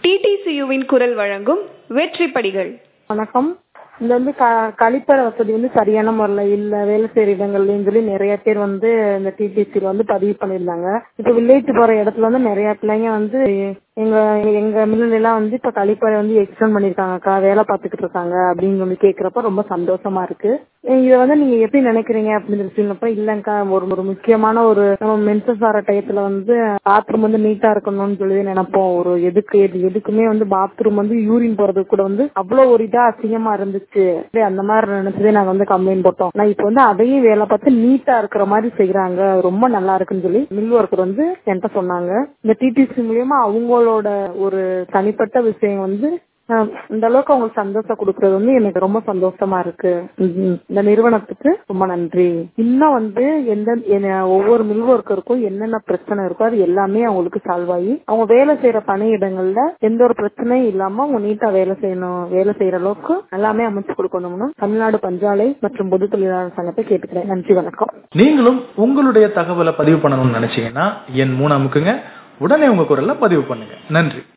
டிடிசியுவின் குரல் வழங்கும் வெற்றி படிகள் வணக்கம் இந்த வந்து க கழிப்பறை வசதி வந்து சரியான முறையில் இல்ல வேலை செய்யற இடங்கள்லயும் சொல்லி நிறைய பேர் வந்து இந்த டிடிசில வந்து பதிவு பண்ணியிருந்தாங்க இப்ப வில்லேஜ் போற இடத்துல வந்து நிறைய பிள்ளைங்க வந்து எங்க எங்க மில்லுல எல்லாம் வந்து இப்ப கழிப்பறை வந்து எக்ஸ்டெண்ட் பண்ணிருக்காங்கக்கா வேலை பார்த்துக்கிட்டு இருக்காங்க அப்படின்னு சொல்லி கேக்குறப்ப ரொம்ப சந்தோஷமா இருக்கு இதை வந்து நீங்க எப்படி நினைக்கிறீங்க அப்படின்னு சொன்னப்ப இல்லங்கக்கா ஒரு ஒரு முக்கியமான ஒரு நம்ம மென்சஸ் ஆற டயத்துல வந்து பாத்ரூம் வந்து நீட்டா இருக்கணும்னு சொல்லி நினைப்போம் ஒரு எதுக்கு எது எதுக்குமே வந்து பாத்ரூம் வந்து யூரின் போறது கூட வந்து அவ்வளவு ஒரு இதா அசிங்கமா இருந்துச்சு அந்த மாதிரி நினைச்சதே நாங்க வந்து கம்ப்ளைண்ட் போட்டோம் நான் இப்ப வந்து அதையும் வேலை பார்த்து நீட்டா இருக்கிற மாதிரி செய்யறாங்க ரொம்ப நல்லா இருக்குன்னு சொல்லி மில் ஒர்க்கர் வந்து என்கிட்ட சொன்னாங்க இந்த டிடிசி மூலியமா அவங்களோட ஒரு தனிப்பட்ட விஷயம் வந்து இந்த அளவுக்கு அவங்களுக்கு சந்தோஷம் கொடுக்கறது வந்து எனக்கு ரொம்ப சந்தோஷமா இருக்கு இந்த நிறுவனத்துக்கு ரொம்ப நன்றி இன்னும் வந்து எந்த ஒவ்வொரு மில் ஒர்க்கருக்கும் என்னென்ன பிரச்சனை இருக்கோ அது எல்லாமே அவங்களுக்கு சால்வ் ஆகி அவங்க வேலை செய்யற பணியிடங்கள்ல எந்த ஒரு பிரச்சனையும் இல்லாம அவங்க நீட்டா வேலை செய்யணும் வேலை செய்யற அளவுக்கு எல்லாமே அமைச்சு கொடுக்கணும்னு தமிழ்நாடு பஞ்சாலை மற்றும் பொது தொழிலாளர் சங்கத்தை கேட்டுக்கிறேன் நன்றி வணக்கம் நீங்களும் உங்களுடைய தகவலை பதிவு பண்ணணும்னு நினைச்சீங்கன்னா என் மூணு அமுக்குங்க உடனே உங்க குரல்ல பதிவு பண்ணுங்க நன்றி